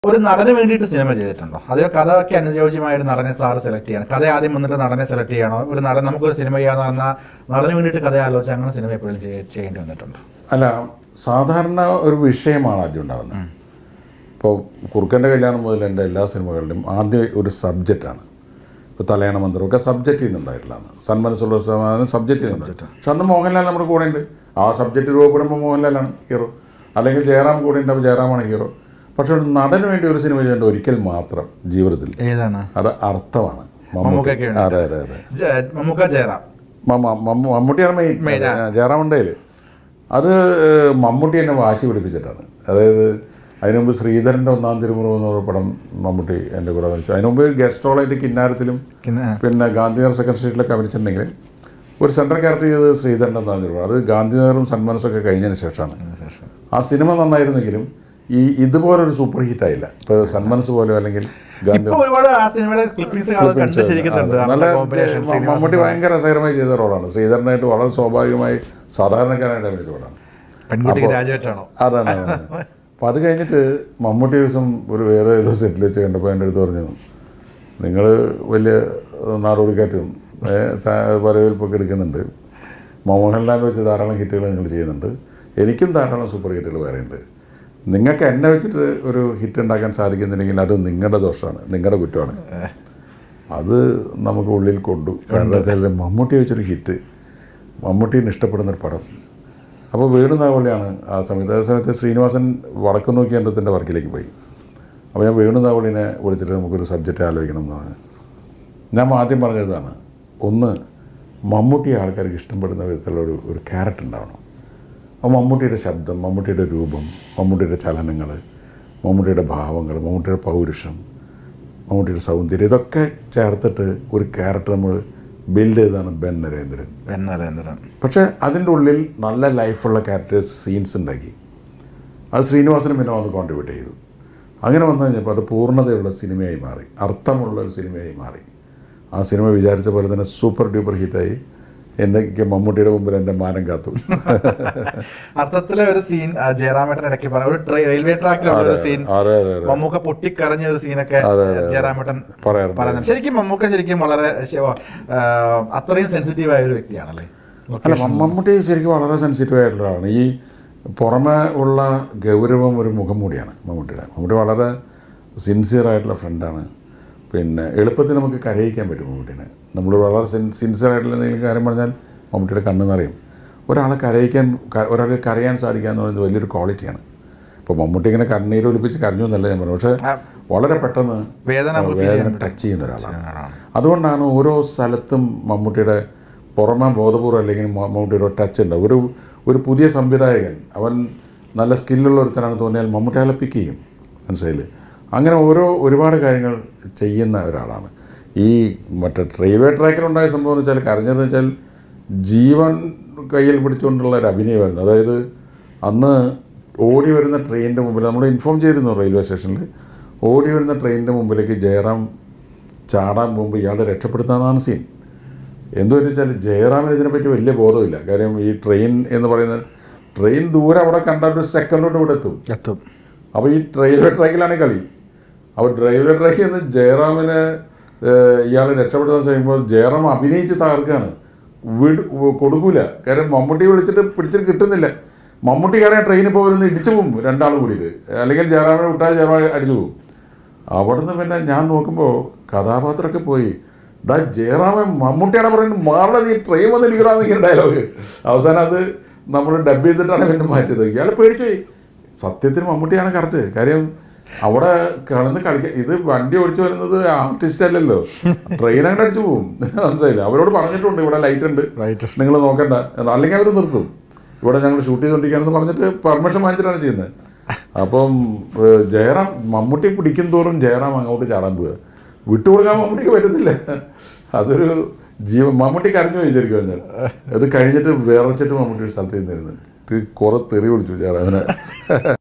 ഒരു നടന് വേണ്ടിയിട്ട് സിനിമ ചെയ്തിട്ടുണ്ടോ അതോ കഥയ്ക്ക് അനുയോജ്യമായ ഒരു നടനെ സാറ് സെലക്ട് ചെയ്യണം കഥ ആദ്യം വന്നിട്ട് നടനെ സെലക്ട് ചെയ്യണോ ഒരു നടൻ നമുക്കൊരു സിനിമ ചെയ്യാന്ന് പറഞ്ഞാൽ നടന് വേണ്ടിയിട്ട് കഥ ആലോചിച്ച് അങ്ങനെ സിനിമ എപ്പോഴും ചെയ്യ- ചെയ്യേണ്ടി വന്നിട്ടുണ്ടോ അല്ല സാധാരണ ഒരു വിഷയമാണ് ആദ്യം ഉണ്ടാകുന്നത് ഇപ്പോൾ കുറുക്കൻ്റെ കല്യാണം മുതൽ എൻ്റെ എല്ലാ സിനിമകളിലും ആദ്യം ഒരു സബ്ജക്റ്റാണ് ഇപ്പോൾ തലയാണ മന്ത്രമൊക്കെ സബ്ജക്റ്റ് ചെയ്യുന്നുണ്ടായിട്ടുള്ളതാണ് സന്മനസ്സുള്ള സമാധാനം സബ്ജക്റ്റ് ചെയ്യുന്നുണ്ട് പക്ഷെ അന്ന് മോഹൻലാൽ നമ്മുടെ കൂടെ ഉണ്ട് ആ സബ്ജക്റ്റ് രൂപപ്പെടുമ്പോൾ മോഹൻലാലാണ് ഹീറോ അല്ലെങ്കിൽ ജയറാം കൂടെ ഉണ്ടാവും ജയറാമാണ് ഹീറോ പക്ഷെ ഒരു നടന് വേണ്ടി ഒരു സിനിമ ചെയ്യേണ്ട ഒരിക്കൽ മാത്രം ജീവിതത്തിൽ ഏതാണ് അത് അർത്ഥമാണ് മമ്മൂട്ടി മമ്മൂക്കയ്ക്ക് വേണ്ടി. അതെ അതെ അതെ ജ- മമ്മൂക്ക ജയറാം മമ്മ- മമ്മ- മമ്മൂട്ടിയാണ് മെയിൻ Main, ആ. ജയറാമുണ്ടയിൽ അത് ഏഹ്, മമ്മൂട്ടി എന്നെ വാശി പിടിപ്പിച്ചിട്ടാണ് അതായത് അതിനു മുമ്പ് ശ്രീധരൻ്റെ ഒന്നാം തിരുമുറവ് എന്ന് പറഞ്ഞ പടം മമ്മൂട്ടി എൻ്റെ കൂടെ വരച്ചു അതിനു മുമ്പ് ഗസ്റ്റ് റോളായിട്ട് കിന്നാരത്തിലും പിന്നെ പിന്നെ ഗാന്ധിനഗർ സെക്കൻഡ് സ്ട്രീറ്റിലൊക്കെ അഭിനയിച്ചിട്ടുണ്ടെങ്കിൽ ഒരു സെൻട്രൽ ക്യാരക്ടർ ചെയ്തത് ശ്രീധരൻ്റെ ഒന്നാം തിരുമുറവ് അത് ഗാന്ധിനഗറും സന്മനസ്സൊക്കെ കഴിഞ്ഞതിന് ശേഷമാണ് ആ സിനിമ നന്നായിരുന്നെങ്കിലും ഈ ഇതുപോലൊരു സൂപ്പർ ഹിറ്റ് ആയില്ല ഇപ്പോൾ സന്മനസ് പോലെയോ അല്ലെങ്കിൽ ഗാന്ധി ഇപ്പൊ ഒരുപാട് ആ സിനിമയുടെ ക്ലിപ്പിംഗ്സ് കണ്ട് ശരിക്കുന്നുണ്ട് അതെ. നല്ല കോമ്പിനേഷൻ മ- മമ്മൂട്ടി ഭയങ്കര രസകരമായി ചെയ്ത റോളാണ് ശ്രീധരനായിട്ട് വളരെ സ്വാഭാവികമായി സാധാരണക്കാരായിട്ട് അഭിനയിച്ച റോളാണ് പെൺകുട്ടിക്ക് രാജുവേട്ടാണോ അതാണ് അതാണ്. അപ്പം അത് കഴിഞ്ഞിട്ട് മമ്മൂട്ടി ഒരു ദിവസം ഒരു വേറെ ഏതോ സെറ്റിൽ വെച്ച് കണ്ടപ്പോൾ എൻ്റെ അടുത്ത് പറഞ്ഞു നിങ്ങൾ വലിയ നാടോടിക്കാറ്റും വരവേൽപ്പൊക്കെ എടുക്കുന്നുണ്ട് മോഹൻലാൽ വെച്ച് ധാരാളം ഹിറ്റുകൾ നിങ്ങൾ ചെയ്യുന്നുണ്ട് എനിക്കും ധാരാളം സൂപ്പർ ഹിറ്റുകൾ വേറെയുണ്ട് നിങ്ങൾക്ക് എന്നെ വെച്ചിട്ട് ഒരു ഹിറ്റ് ഉണ്ടാക്കാൻ സാധിക്കുന്നില്ലെങ്കിൽ അത് നിങ്ങളുടെ ദോഷമാണ് നിങ്ങളുടെ കുറ്റമാണ് അത് നമുക്ക് ഉള്ളിൽ കൊണ്ടു കാരണം വെച്ചാൽ മമ്മൂട്ടി വെച്ചൊരു ഹിറ്റ് മമ്മൂട്ടീനെ ഇഷ്ടപ്പെടുന്നൊരു പടം അപ്പോൾ വേണു നാവളിയാണ് ആ സമയത്ത് ആ സമയത്ത് ശ്രീനിവാസൻ വടക്കു നോക്കി എന്തത്തിൻ്റെ വർക്കിലേക്ക് പോയി അപ്പോൾ ഞാൻ വേണു നാവളിനെ വിളിച്ചിട്ട് നമുക്കൊരു സബ്ജക്റ്റ് ആലോചിക്കണം എന്ന് പറഞ്ഞു ഞാൻ ആദ്യം പറഞ്ഞതാണ് ഒന്ന് മമ്മൂട്ടിയെ ആൾക്കാർക്ക് ഇഷ്ടപ്പെടുന്ന വിധത്തിലുള്ള ഒരു ഒരു ക്യാരക്ടർ ഉണ്ടാവണം അപ്പോൾ മമ്മൂട്ടിയുടെ ശബ്ദം മമ്മൂട്ടിയുടെ രൂപം മമ്മൂട്ടിയുടെ ചലനങ്ങൾ മമ്മൂട്ടിയുടെ ഭാവങ്ങൾ മമ്മൂട്ടിയുടെ പൗരുഷം മമ്മൂട്ടിയുടെ സൗന്ദര്യം ഇതൊക്കെ ചേർത്തിട്ട് ഒരു ക്യാരക്ടർ നമ്മൾ ബിൽഡ് ചെയ്തതാണ് ബെൻ നരേന്ദ്രൻ നരേന്ദ്രൻ പക്ഷേ അതിൻ്റെ ഉള്ളിൽ നല്ല ലൈഫുള്ള ക്യാരക്ടേഴ്സ് സീൻസ് ഉണ്ടാക്കി അത് ശ്രീനിവാസനും പിന്നെ വന്ന് കോൺട്രിബ്യൂട്ട് ചെയ്തു അങ്ങനെ വന്നു കഴിഞ്ഞപ്പോൾ അത് പൂർണ്ണതയുള്ള സിനിമയായി മാറി അർത്ഥമുള്ള ഒരു സിനിമയായി മാറി ആ സിനിമ വിചാരിച്ച പോലെ തന്നെ സൂപ്പർ ഡ്യൂപ്പർ ഹിറ്റായി എനിക്ക് മമ്മൂട്ടിയുടെ മുമ്പിൽ എൻ്റെ മാനം കാത്തു അർത്ഥത്തിലെ ഒരു സീൻ ജയറാമേട്ടൻ ഇടയ്ക്ക് പറഞ്ഞ ഒരു ട്രെ- റെയിൽവേ ട്രാക്കിലുള്ള ഒരു സീൻ അതെ അതെ അതെ മമ്മൂക്ക പൊട്ടിക്കരഞ്ഞ ഒരു സീനൊക്കെ അതെ, അതെ, അതെ. ജയറാമേട്ടൻ പറയാറുണ്ട് പറയുന്നുണ്ട് ശരിക്കും മമ്മൂക്ക ശരിക്കും വളരെ ശ- ആ, അത്രയും സെൻസിറ്റീവ് ആയ ഒരു വ്യക്തിയാണല്ലേ അല്ല മ- മമ്മൂട്ടി ശരിക്കും വളരെ സെൻസിറ്റീവ് ആയിട്ടുള്ള ആളാണ് ഈ പുറമെ ഉള്ള ഗൗരവം ഒരു മുഖം മൂടിയാണ് മമ്മൂട്ടിയുടെ മമ്മൂട്ടി വളരെ സിൻസിയർ ആയിട്ടുള്ള ഫ്രണ്ടാണ് പിന്നെ എളുപ്പത്തിൽ നമുക്ക് കരയിക്കാൻ പറ്റും മമ്മൂട്ടിനെ നമ്മൾ വളരെ സിൻ സിൻസിയർ ആയിട്ടുള്ള എന്തെങ്കിലും കാര്യം പറഞ്ഞാൽ മമ്മൂട്ടിയുടെ കണ്ണ് നിറയും ഒരാളെ കരയിക്കാൻ ക- ഒരാൾക്ക് കരയാൻ സാധിക്കുക എന്ന് പറയുന്നത് വലിയൊരു ക്വാളിറ്റിയാണ് ഇപ്പോൾ മമ്മൂട്ടി ഇങ്ങനെ കണ്ണീര് ഒലിപ്പിച്ച് കരഞ്ഞു എന്നല്ല ഞാൻ പറഞ്ഞു പക്ഷേ ആ, വളരെ പെട്ടെന്ന് വേദന നമുക്ക് feel വേദന ചെയ്യാൻ ടച്ച് ചെയ്യുന്ന ഒരാളാണ് പറ്റും. അതുകൊണ്ടാണ് ഓരോ സ്ഥലത്തും മമ്മൂട്ടിയുടെ പുറമെ ബോധപൂർവ്വം അല്ലെങ്കിൽ മ- മമ്മൂട്ടിയുടെ ഒരു ടച്ച് ഉണ്ട് ഒരു ഒരു പുതിയ സംവിധായകൻ അവൻ നല്ല സ്കില്ലുള്ള ഒരുത്തനാണ് തോന്നിയാൽ മമ്മൂട്ടി അയാളെ പിക്ക് ചെയ്യും മനസ്സിലായില്ലേ അങ്ങനെ ഓരോ ഒരുപാട് കാര്യങ്ങൾ ചെയ്യുന്ന ഒരാളാണ് ഈ മറ്റേ റെയിൽവേ ട്രാക്കിലുണ്ടായ സംഭവം എന്ന് വെച്ചാൽ കരഞ്ഞതെന്ന് വെച്ചാൽ ജീവൻ കയ്യിൽ പിടിച്ചുകൊണ്ടുള്ള ഒരു അഭിനയമായിരുന്നു അതായത് അന്ന് ഓടി വരുന്ന ട്രെയിനിൻ്റെ മുമ്പിൽ നമ്മൾ ഇൻഫോം ചെയ്തിരുന്നു റെയിൽവേ സ്റ്റേഷനിൽ ഓടി വരുന്ന ട്രെയിനിൻ്റെ മുമ്പിലേക്ക് ജയറാം ചാടാൻ പോകുമ്പോൾ ഇയാളെ രക്ഷപ്പെടുത്താനാണ് സീൻ എന്തു വെച്ചാൽ ജയറാമിന് ഇതിനെപ്പറ്റി വലിയ ബോധമില്ല കാര്യം ഈ ട്രെയിൻ എന്ന് പറയുന്നത് ട്രെയിൻ ദൂരെ അവിടെ കണ്ട ഒരു സെക്കൻഡോട്ട് ഇവിടെ എത്തും എത്തും അപ്പോൾ ഈ റെയിൽവേ ട്രാക്കിലാണ് കളി അപ്പോൾ റെയിൽവേ ട്രാക്കിൽ നിന്ന് ജയറാമിനെ ഇയാളെ രക്ഷപ്പെടുത്താൻ ശ്രമിക്കുമ്പോൾ ജയറാം അഭിനയിച്ച് തകർക്കാണ് വീട് കൊടുക്കൂല കാരണം മമ്മൂട്ടി വിളിച്ചിട്ട് പിടിച്ചിട്ട് കിട്ടുന്നില്ല മമ്മൂട്ടി കാരണം ട്രെയിനിൽ പോകുന്ന ഇടിച്ചു പോകും രണ്ടാളും കൂടിയിട്ട് അല്ലെങ്കിൽ ജയറാമിനെ വിട്ടാൽ ജയറാം അടിച്ചു പോകും അവിടുന്ന് പിന്നെ ഞാൻ നോക്കുമ്പോൾ കഥാപാത്രമൊക്കെ പോയി ഡാ ജയറാമൻ മമ്മൂട്ടിയാണ് പറയുന്നത് മാറണ നീ ട്രെയിൻ വന്ന് ഇരിക്കണമെന്നിങ്ങനെ ഡയലോഗ് അവസാനം അത് നമ്മൾ ഡബ് ചെയ്തിട്ടാണ് പിന്നെ മാറ്റിയത് ഇയാൾ പേടിച്ചു പോയി സത്യത്തിൽ മമ്മൂട്ടിയാണ് കറക്റ്റ് കാര്യം അവിടെ കിടന്ന് കളിക്കാൻ ഇത് വണ്ടി ഓടിച്ചു വരുന്നത് ആർട്ടിസ്റ്റ് അല്ലല്ലോ ട്രെയിൻ അങ്ങനെ അടിച്ചു പോകും മനസ്സിലായില്ല അവരോട് പറഞ്ഞിട്ടുണ്ട് ഇവിടെ ലൈറ്റ് ഉണ്ട് Right. നിങ്ങൾ നോക്കണ്ട എന്ന് അല്ലെങ്കിൽ അവർ നിർത്തും ഇവിടെ ഞങ്ങൾ ഷൂട്ട് ചെയ്തുകൊണ്ടിരിക്കുകയാണെന്ന് പറഞ്ഞിട്ട് പെർമിഷൻ വാങ്ങിച്ചിട്ടാണ് ചെയ്യുന്നത് അപ്പം ഏഹ്, ജയറാം മമ്മൂട്ടി പിടിക്കും തോറും ജയറാം അങ്ങോട്ട് ചാടാൻ പോവുക വിട്ടുകൊടുക്കാൻ മമ്മൂട്ടിക്ക് പറ്റുന്നില്ല അതൊരു ജീവ മമ്മൂട്ടി കരഞ്ഞു പോയി ശരിക്കും പറഞ്ഞാൽ അത് കഴിഞ്ഞിട്ട് വിറച്ചിട്ട് മമ്മൂട്ടി ഒരു സ്ഥലത്ത് നിന്നിരുന്നു കുറെ തെറി വിളിച്ചു ജയറാമിനെ